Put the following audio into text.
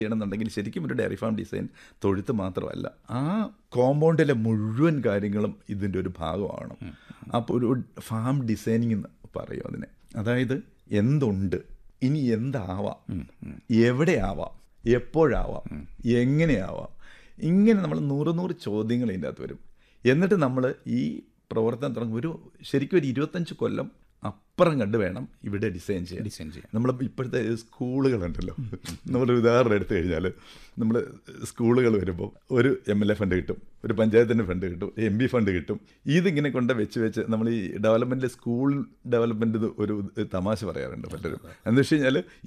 ചെയ്യണമെന്നുണ്ടെങ്കിൽ ശരിക്കും ഒരു ഡയറി ഫാം ഡിസൈൻ തൊഴുത്ത് മാത്രമല്ല ആ കോമ്പൗണ്ടിലെ മുഴുവൻ കാര്യങ്ങളും ഇതിൻ്റെ ഒരു ഭാഗമാണ് അപ്പോൾ ഒരു ഫാം ഡിസൈനിങ് എന്ന് പറയും അതിനെ അതായത് എന്തുണ്ട് ഇനി എന്താവാം എവിടെയാവാം എപ്പോഴാവാം എങ്ങനെയാവാം ഇങ്ങനെ നമ്മൾ നൂറ് നൂറ് ചോദ്യങ്ങൾ ഇതിൻ്റെ അകത്ത് വരും എന്നിട്ട് നമ്മൾ ഈ പ്രവർത്തനം തുടങ്ങും ഒരു ശരിക്കും ഒരു ഇരുപത്തഞ്ച് കൊല്ലം അപ്പുറം കണ്ട് വേണം ഇവിടെ ഡിസൈൻ ചെയ്യാൻ ഡിസൈൻ ചെയ്യാൻ നമ്മൾ ഇപ്പോഴത്തെ സ്കൂളുകളുണ്ടല്ലോ നമ്മളൊരു ഉദാഹരണം എടുത്തു കഴിഞ്ഞാൽ നമ്മൾ സ്കൂളുകൾ വരുമ്പോൾ ഒരു എം എൽ എ ഫണ്ട് കിട്ടും ഒരു പഞ്ചായത്തിൻ്റെ ഫണ്ട് കിട്ടും എം പി ഫണ്ട് കിട്ടും ഇതിങ്ങനെ കൊണ്ട് വെച്ച് വെച്ച് നമ്മൾ ഈ ഡെവലപ്മെൻറ്റ് സ്കൂൾ ഡെവലപ്മെൻറ്റ് ഒരു തമാശ പറയാറുണ്ട് പലരും എന്ന് വെച്ച് കഴിഞ്ഞാൽ